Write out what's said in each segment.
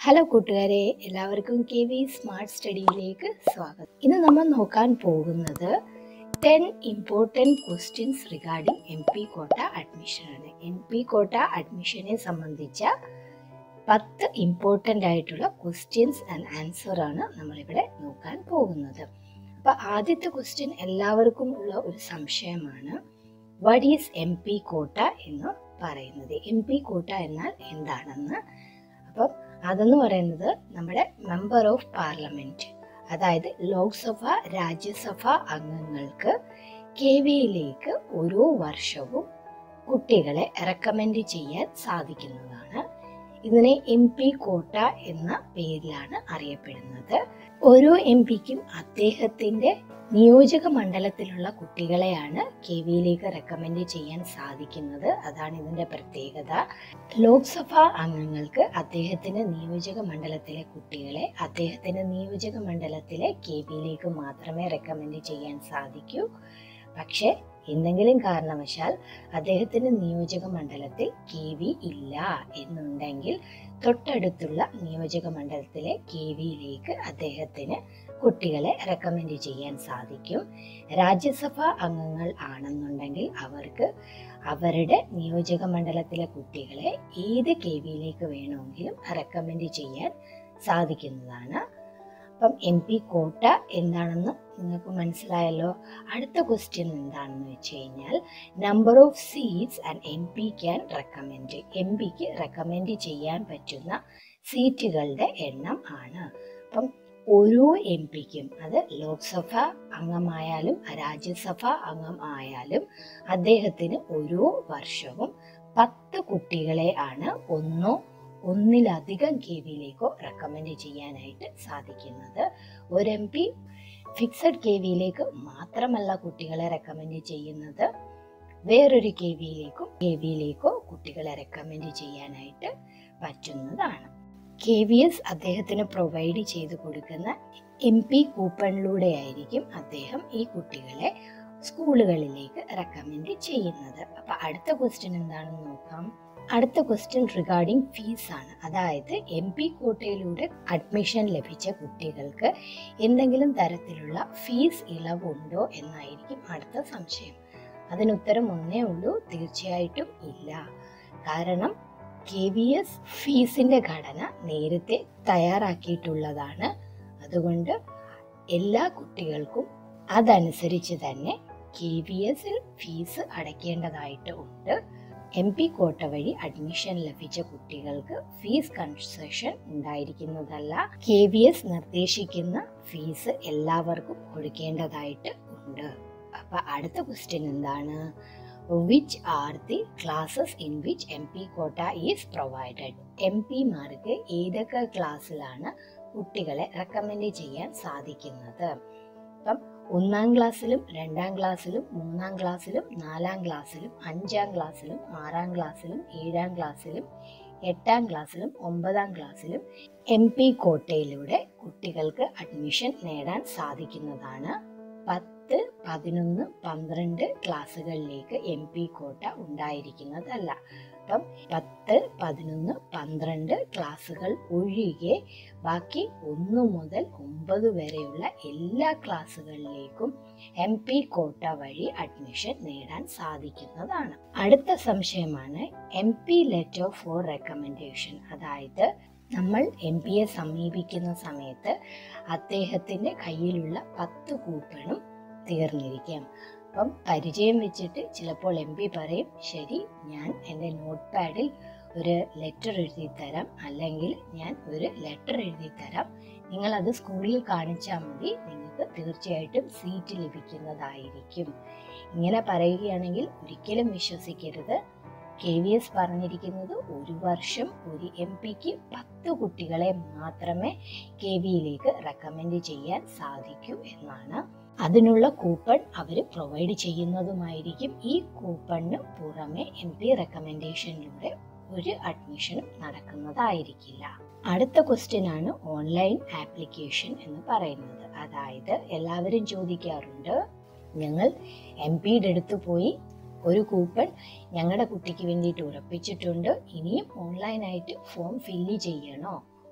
hello കൂട്ടുകാരെ എല്ലാവർക്കും K V smart സ്റ്റഡിയിലേക്ക് സ്വാഗതം ഇന്ന് നമ്മൾ നോക്കാൻ പോകുന്നത് ten important questions regarding M P quota അഡ്മിഷനാണ് എം പി കോട്ട അഡ്മിഷനെ സംബന്ധിച്ച പത്ത് ഇമ്പോർട്ടൻ്റ് ആയിട്ടുള്ള ക്വസ്റ്റ്യൻസ് ആൻഡ് ആൻസർ ആണ് നമ്മളിവിടെ നോക്കാൻ പോകുന്നത് അപ്പോൾ ആദ്യത്തെ ക്വസ്റ്റ്യൻ എല്ലാവർക്കും ഉള്ള ഒരു സംശയമാണ് വട്ട് ഈസ് എം പി കോട്ട എന്ന് പറയുന്നത് എം പി കോട്ട എന്നാൽ എന്താണെന്ന് അപ്പം അതെന്ന് പറയുന്നത് നമ്മുടെ മെമ്പർ ഓഫ് പാർലമെന്റ് അതായത് ലോക്സഭ രാജ്യസഭ അംഗങ്ങൾക്ക് കെ വിയിലേക്ക് ഓരോ വർഷവും കുട്ടികളെ റെക്കമെൻഡ് ചെയ്യാൻ സാധിക്കുന്നതാണ് ഇതിനെ എം പി കോട്ട എന്ന പേരിലാണ് അറിയപ്പെടുന്നത് ഓരോ എം പിക്കും അദ്ദേഹത്തിന്റെ നിയോജക മണ്ഡലത്തിലുള്ള കുട്ടികളെയാണ് കെ വിയിലേക്ക് റെക്കമെൻഡ് ചെയ്യാൻ സാധിക്കുന്നത് അതാണ് ഇതിന്റെ പ്രത്യേകത ലോക്സഭാ അംഗങ്ങൾക്ക് അദ്ദേഹത്തിന്റെ നിയോജക മണ്ഡലത്തിലെ കുട്ടികളെ അദ്ദേഹത്തിന്റെ നിയോജക മണ്ഡലത്തിലെ കെ വിയിലേക്ക് മാത്രമേ റെക്കമെൻഡ് ചെയ്യാൻ സാധിക്കൂ പക്ഷേ എന്തെങ്കിലും കാരണവശാൽ അദ്ദേഹത്തിന്റെ നിയോജക മണ്ഡലത്തിൽ കെ വി ഇല്ല എന്നുണ്ടെങ്കിൽ തൊട്ടടുത്തുള്ള നിയോജക മണ്ഡലത്തിലെ കെ വിയിലേക്ക് അദ്ദേഹത്തിന് കുട്ടികളെ റെക്കമെൻഡ് ചെയ്യാൻ സാധിക്കും രാജ്യസഭ അംഗങ്ങൾ ആണെന്നുണ്ടെങ്കിൽ അവർക്ക് അവരുടെ നിയോജക മണ്ഡലത്തിലെ കുട്ടികളെ ഏത് കെ വിയിലേക്ക് വേണമെങ്കിലും റെക്കമെൻഡ് ചെയ്യാൻ സാധിക്കുന്നതാണ് അപ്പം എം പി കോട്ട എന്താണെന്ന് നിങ്ങൾക്ക് മനസ്സിലായല്ലോ അടുത്ത ക്വസ്റ്റ്യൻ എന്താണെന്ന് വെച്ച് കഴിഞ്ഞാൽ number of seats and M P can recommend M പിക്ക് റെക്കമെൻഡ് ചെയ്യാൻ പറ്റുന്ന സീറ്റുകളുടെ എണ്ണം ആണ് അപ്പം ഓരോ എം പിക്കും അത് ലോക്സഭ അംഗമായാലും രാജ്യസഭ അംഗം ആയാലും അദ്ദേഹത്തിന് ഓരോ വർഷവും പത്ത് കുട്ടികളെ ആണ് ഒന്നോ ഒന്നിലധികം കെ വിയിലേക്കോ റെക്കമെൻഡ് ചെയ്യാനായിട്ട് സാധിക്കുന്നത് ഒരു എം പി ഫിക്സഡ് കെ വിയിലേക്ക് മാത്രമല്ല കുട്ടികളെ റെക്കമെൻഡ് ചെയ്യുന്നത് വേറൊരു കെ വിയിലേക്കും കെ വിയിലേക്കോ കുട്ടികളെ റെക്കമെൻഡ് ചെയ്യാനായിട്ട് പറ്റുന്നതാണ് കെ വി എസ് അദ്ദേഹത്തിന് പ്രൊവൈഡ് ചെയ്ത് കൊടുക്കുന്ന എം പി കൂപ്പണിലൂടെ ആയിരിക്കും അദ്ദേഹം ഈ കുട്ടികളെ സ്കൂളുകളിലേക്ക് റെക്കമെൻഡ് ചെയ്യുന്നത് അപ്പൊ അടുത്ത ക്വസ്റ്റ്യൻ എന്താണെന്ന് നോക്കാം അടുത്ത ക്വസ്റ്റ്യൻ റിഗാർഡിംഗ് ഫീസ് ആണ് അതായത് എം പി കോട്ടയിലൂടെ അഡ്മിഷൻ ലഭിച്ച കുട്ടികൾക്ക് എന്തെങ്കിലും തരത്തിലുള്ള ഫീസ് ഇളവുണ്ടോ എന്നായിരിക്കും അടുത്ത സംശയം അതിനുത്തരം ഒന്നേ ഉള്ളൂ തീർച്ചയായിട്ടും ഇല്ല കാരണം കെ വി എസ് ഫീസിന്റെ ഘടന നേരത്തെ തയ്യാറാക്കിയിട്ടുള്ളതാണ് അതുകൊണ്ട് എല്ലാ കുട്ടികൾക്കും അതനുസരിച്ച് തന്നെ കെ വി എസിൽ ഫീസ് അടയ്ക്കേണ്ടതായിട്ട് ഉണ്ട് എം പി കോട്ട വഴി അഡ്മിഷൻ ലഭിച്ച കുട്ടികൾക്ക് ഫീസ് കൺസെഷൻ ഉണ്ടായിരിക്കുന്നതല്ല കെ വി എസ് നിർദ്ദേശിക്കുന്ന ഫീസ് എല്ലാവർക്കും കൊടുക്കേണ്ടതായിട്ട് ഉണ്ട് അപ്പൊ അടുത്ത ക്വസ്റ്റ്യൻ എന്താണ് which are the classes in which M P quota is provided M പിമാർക്ക് ഏതൊക്കെ ക്ലാസ്സിലാണ് കുട്ടികളെ റെക്കമെൻഡ് ചെയ്യാൻ സാധിക്കുന്നത് അപ്പം ഒന്നാം ക്ലാസ്സിലും രണ്ടാം ക്ലാസ്സിലും മൂന്നാം ക്ലാസ്സിലും നാലാം ക്ലാസ്സിലും അഞ്ചാം ക്ലാസ്സിലും ആറാം ക്ലാസ്സിലും ഏഴാം ക്ലാസ്സിലും എട്ടാം ക്ലാസ്സിലും ഒമ്പതാം ക്ലാസ്സിലും എം പി കോട്ടയിലൂടെ കുട്ടികൾക്ക് അഡ്മിഷൻ നേടാൻ സാധിക്കുന്നതാണ് പത്ത് പതിനൊന്ന് പന്ത്രണ്ട് ക്ലാസ്സുകളിലേക്ക് എം പി കോട്ട ഉണ്ടായിരിക്കുന്നതല്ല അപ്പം പത്ത് പതിനൊന്ന് പന്ത്രണ്ട് ക്ലാസ്സുകൾ ഒഴികെ ബാക്കി ഒന്ന് മുതൽ ഒമ്പത് വരെയുള്ള എല്ലാ ക്ലാസ്സുകളിലേക്കും എം പി കോട്ട വഴി അഡ്മിഷൻ നേടാൻ സാധിക്കുന്നതാണ് അടുത്ത സംശയമാണ് M P letter for recommendation അതായത് നമ്മൾ എം പിയെ സമീപിക്കുന്ന സമയത്ത് അദ്ദേഹത്തിന്റെ കയ്യിലുള്ള പത്ത് കൂപ്പണും തീർന്നിരിക്കാം അപ്പം പരിചയം വെച്ചിട്ട് ചിലപ്പോൾ എം പി പറയും ശരി ഞാൻ എൻ്റെ നോട്ട് പാഡിൽ ഒരു ലെറ്റർ എഴുതി തരാം അല്ലെങ്കിൽ ഞാൻ ഒരു ലെറ്റർ എഴുതി തരാം നിങ്ങൾ അത് സ്കൂളിൽ കാണിച്ചാൽ മതി നിങ്ങൾക്ക് തീർച്ചയായിട്ടും സീറ്റ് ലഭിക്കുന്നതായിരിക്കും ഇങ്ങനെ പറയുകയാണെങ്കിൽ ഒരിക്കലും വിശ്വസിക്കരുത് കെ വി എസ് പറഞ്ഞിരിക്കുന്നത് ഒരു വർഷം ഒരു എം പിക്ക് പത്ത് കുട്ടികളെ മാത്രമേ കെ വിയിലേക്ക് റെക്കമെൻഡ് ചെയ്യാൻ സാധിക്കൂ എന്നാണ് അതിനുള്ള കൂപ്പൺ അവർ പ്രൊവൈഡ് ചെയ്യുന്നതുമായിരിക്കും ഈ കൂപ്പണിന് പുറമെ എം പി റെക്കമെൻഡേഷനിലൂടെ ഒരു അഡ്മിഷനും നടക്കുന്നതായിരിക്കില്ല അടുത്ത ക്വസ്റ്റ്യൻ ആണ് ഓൺലൈൻ ആപ്ലിക്കേഷൻ എന്ന് പറയുന്നത് അതായത് എല്ലാവരും ചോദിക്കാറുണ്ട് ഞങ്ങൾ എം പിയുടെ അടുത്ത് പോയി ഒരു കൂപ്പൺ ഞങ്ങളുടെ കുട്ടിക്ക് വേണ്ടിയിട്ട് ഉറപ്പിച്ചിട്ടുണ്ട് ഇനിയും ഓൺലൈനായിട്ട് ഫോം ഫില്ല് ചെയ്യണോ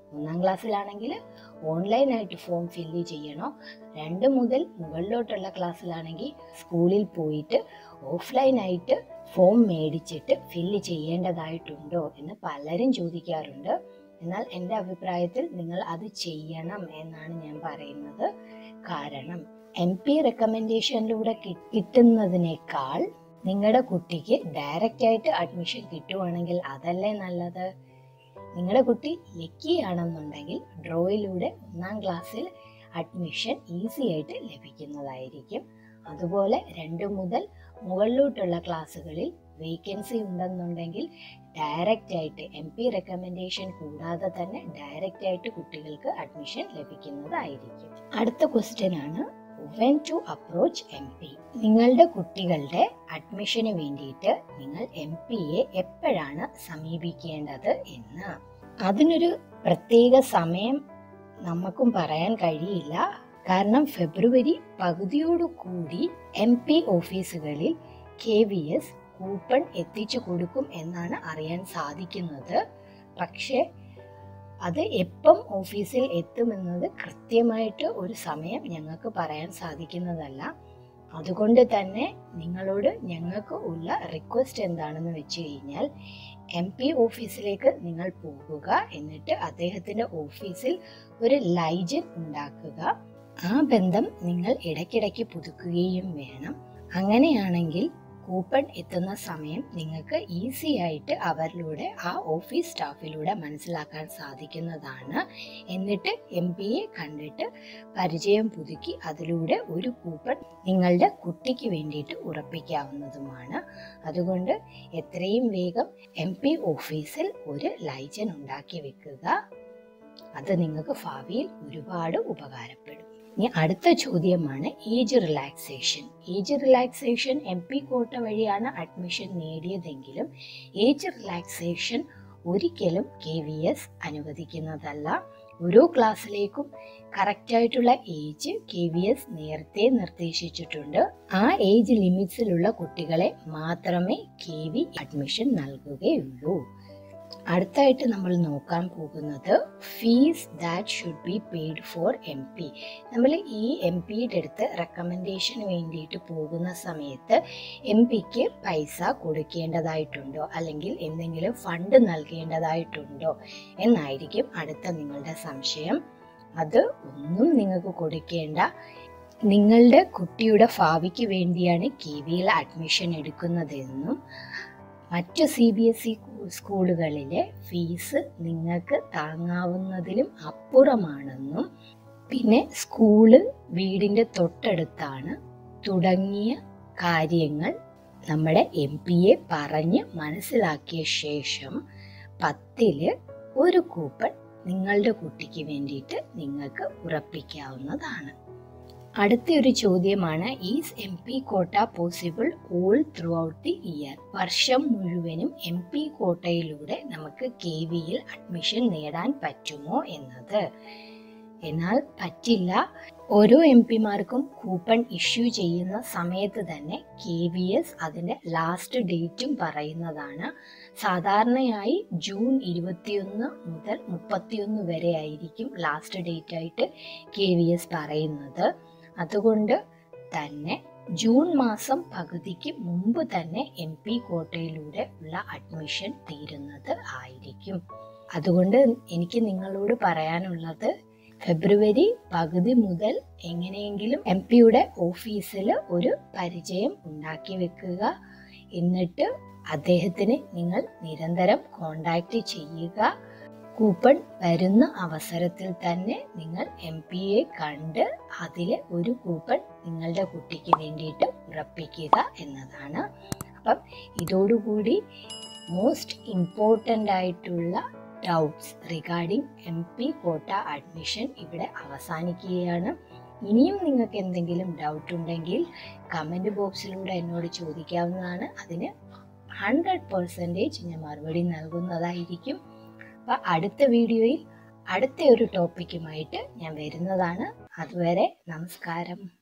ഒന്നാം ക്ലാസ്സിലാണെങ്കിൽ ഓൺലൈനായിട്ട് ഫോം ഫില്ല് ചെയ്യണോ രണ്ട് മുതൽ മുകളിലോട്ടുള്ള ക്ലാസ്സിലാണെങ്കിൽ സ്കൂളിൽ പോയിട്ട് ഓഫ്ലൈനായിട്ട് ഫോം മേടിച്ചിട്ട് ഫില്ല് ചെയ്യേണ്ടതായിട്ടുണ്ടോ എന്ന് പലരും ചോദിക്കാറുണ്ട് എന്നാൽ എൻ്റെ അഭിപ്രായത്തിൽ നിങ്ങൾ അത് ചെയ്യണം എന്നാണ് ഞാൻ പറയുന്നത് കാരണം എം പി റെക്കമെൻഡേഷനിലൂടെ കിട്ടുന്നതിനേക്കാൾ നിങ്ങളുടെ കുട്ടിക്ക് ഡയറക്റ്റ് ആയിട്ട് അഡ്മിഷൻ കിട്ടുവാണെങ്കിൽ അതല്ലേ നല്ലത് നിങ്ങളുടെ കുട്ടി ലക്കി ആണെന്നുണ്ടെങ്കിൽ ഡ്രോയിലൂടെ ഒന്നാം ക്ലാസ്സിൽ അഡ്മിഷൻ ഈസി ആയിട്ട് ലഭിക്കുന്നതായിരിക്കും അതുപോലെ രണ്ട് മുതൽ മുകളിലോട്ടുള്ള ക്ലാസ്സുകളിൽ വേക്കൻസി ഉണ്ടെന്നുണ്ടെങ്കിൽ ഡയറക്റ്റ് ആയിട്ട് എം പി റെക്കമെൻഡേഷൻ കൂടാതെ തന്നെ ഡയറക്റ്റ് ആയിട്ട് കുട്ടികൾക്ക് അഡ്മിഷൻ ലഭിക്കുന്നതായിരിക്കും അടുത്ത ക്വസ്റ്റ്യൻ ആണ് when to approach M P നിങ്ങളുടെ കുട്ടികളുടെ അഡ്മിഷന് വേണ്ടിയിട്ട് നിങ്ങൾ എം പിയെ എപ്പോഴാണ് സമീപിക്കേണ്ടത് എന്ന് അതിനൊരു പ്രത്യേക സമയം നമുക്കും പറയാൻ കഴിയില്ല കാരണം ഫെബ്രുവരി പകുതിയോടു കൂടി എം പി ഓഫീസുകളിൽ കെ വി എസ് കൂപ്പൺ എത്തിച്ചു കൊടുക്കും എന്നാണ് അറിയാൻ സാധിക്കുന്നത് പക്ഷേ അത് എപ്പം ഓഫീസിൽ എത്തുമെന്നത് കൃത്യമായിട്ട് ഒരു സമയം ഞങ്ങൾക്ക് പറയാൻ സാധിക്കുന്നതല്ല അതുകൊണ്ട് തന്നെ നിങ്ങളോട് ഞങ്ങൾക്ക് ഉള്ള റിക്വസ്റ്റ് എന്താണെന്ന് വെച്ച് കഴിഞ്ഞാൽ എം പി ഓഫീസിലേക്ക് നിങ്ങൾ പോകുക എന്നിട്ട് അദ്ദേഹത്തിന്റെ ഓഫീസിൽ ഒരു ലൈജൻ ഉണ്ടാക്കുക ആ ബന്ധം നിങ്ങൾ ഇടയ്ക്കിടയ്ക്ക് പുതുക്കുകയും വേണം അങ്ങനെയാണെങ്കിൽ കൂപ്പൺ എത്തുന്ന സമയം നിങ്ങൾക്ക് ഈസി ആയിട്ട് അവരിലൂടെ ആ ഓഫീസ് സ്റ്റാഫിലൂടെ മനസ്സിലാക്കാൻ സാധിക്കുന്നതാണ് എന്നിട്ട് എം പിയെ കണ്ടിട്ട് പരിചയം പുതുക്കി അതിലൂടെ ഒരു കൂപ്പൺ നിങ്ങളുടെ കുട്ടിക്ക് വേണ്ടിയിട്ട് ഉറപ്പിക്കാവുന്നതുമാണ് അതുകൊണ്ട് എത്രയും വേഗം എം പി ഓഫീസിൽ ഒരു ലൈജൻ ഉണ്ടാക്കി വെക്കുക അത് നിങ്ങൾക്ക് ഭാവിയിൽ ഒരുപാട് ഉപകാരപ്പെടും ഇനി അടുത്ത ചോദ്യമാണ് age relaxation age relaxation M P quota വഴിയാണ് അഡ്മിഷൻ നേടിയതെങ്കിലും ഏജ് റിലാക്സേഷൻ ഒരിക്കലും കെ വി എസ് അനുവദിക്കുന്നതല്ല ഓരോ ക്ലാസ്സിലേക്കും കറക്റ്റായിട്ടുള്ള ഏജ് കെ വി എസ് നേരത്തെ നിർദ്ദേശിച്ചിട്ടുണ്ട് ആ ഏജ് ലിമിറ്റ്സിലുള്ള കുട്ടികളെ മാത്രമേ കെ വി അഡ്മിഷൻ നൽകുകയുള്ളൂ അടുത്തായിട്ട് നമ്മൾ നോക്കാൻ പോകുന്നത് fees that should be paid for M P നമ്മൾ ഈ എം പിയുടെ അടുത്ത് റെക്കമെൻഡേഷന് വേണ്ടിയിട്ട് പോകുന്ന സമയത്ത് എം പിക്ക് പൈസ കൊടുക്കേണ്ടതായിട്ടുണ്ടോ അല്ലെങ്കിൽ എന്തെങ്കിലും ഫണ്ട് നൽകേണ്ടതായിട്ടുണ്ടോ എന്നായിരിക്കും അടുത്ത നിങ്ങളുടെ സംശയം അത് ഒന്നും നിങ്ങൾക്ക് കൊടുക്കേണ്ട നിങ്ങളുടെ കുട്ടിയുടെ ഭാവിക്ക് വേണ്ടിയാണ് കെ വിയിൽ അഡ്മിഷൻ എടുക്കുന്നതെന്നും മറ്റു സി ബി എസ് ഇ സ്കൂളുകളിലെ ഫീസ് നിങ്ങൾക്ക് താങ്ങാവുന്നതിലും അപ്പുറമാണെന്നും പിന്നെ സ്കൂള് വീടിൻ്റെ തൊട്ടടുത്താണ് തുടങ്ങിയ കാര്യങ്ങൾ നമ്മുടെ എം പിയെ പറഞ്ഞ് മനസ്സിലാക്കിയ ശേഷം പത്തില് ഒരു കൂപ്പൺ നിങ്ങളുടെ കുട്ടിക്ക് വേണ്ടിയിട്ട് നിങ്ങൾക്ക് ഉറപ്പിക്കാവുന്നതാണ് അടുത്ത ഒരു ചോദ്യമാണ് is M P quota possible all throughout the year വർഷം മുഴുവനും എം പി കോട്ടയിലൂടെ നമുക്ക് കെ വിയിൽ അഡ്മിഷൻ നേടാൻ പറ്റുമോ എന്നത് എന്നാൽ പറ്റില്ല ഓരോ എം പിമാർക്കും കൂപ്പൺ ഇഷ്യൂ ചെയ്യുന്ന സമയത്ത് തന്നെ കെ വി എസ് അതിൻ്റെ ലാസ്റ്റ് ഡേറ്റും പറയുന്നതാണ് സാധാരണയായി ജൂൺ ഇരുപത്തിയൊന്ന് മുതൽ മുപ്പത്തിയൊന്ന് വരെ ആയിരിക്കും ലാസ്റ്റ് ഡേറ്റ് ആയിട്ട് കെ വി എസ് പറയുന്നത് അതുകൊണ്ട് തന്നെ ജൂൺ മാസം പകുതിക്ക് മുമ്പ് തന്നെ എം പി കോട്ടയിലൂടെ ഉള്ള അഡ്മിഷൻ തീരുന്നത് ആയിരിക്കും അതുകൊണ്ട് എനിക്ക് നിങ്ങളോട് പറയാനുള്ളത് ഫെബ്രുവരി പകുതി മുതൽ എങ്ങനെയെങ്കിലും എം പിയുടെ ഓഫീസിൽ ഒരു പരിചയം ഉണ്ടാക്കി വെക്കുക എന്നിട്ട് അദ്ദേഹത്തിന് നിങ്ങൾ നിരന്തരം കോണ്ടാക്ട് ചെയ്യുക കൂപ്പൺ വരുന്ന അവസരത്തിൽ തന്നെ നിങ്ങൾ എം പി എ കണ്ട് അതിലെ ഒരു കൂപ്പൺ നിങ്ങളുടെ കുട്ടിക്ക് വേണ്ടിയിട്ട് ഉറപ്പിക്കുക എന്നതാണ് അപ്പം ഇതോടുകൂടി മോസ്റ്റ് ഇമ്പോർട്ടൻ്റ് ആയിട്ടുള്ള doubts regarding M P quota admission ഇവിടെ അവസാനിക്കുകയാണ് ഇനിയും നിങ്ങൾക്ക് എന്തെങ്കിലും ഡൗട്ട് ഉണ്ടെങ്കിൽ കമൻറ്റ് ബോക്സിലൂടെ എന്നോട് ചോദിക്കാവുന്നതാണ് അതിന് ഹൺഡ്രഡ് പെർസെൻറ്റേജ് ഞാൻ മറുപടി നൽകുന്നതായിരിക്കും അപ്പോൾ അടുത്ത വീഡിയോയിൽ അടുത്ത ഒരു ടോപ്പിക്കുമായിട്ട് ഞാൻ വരുന്നതാണ് അതുവരെ നമസ്കാരം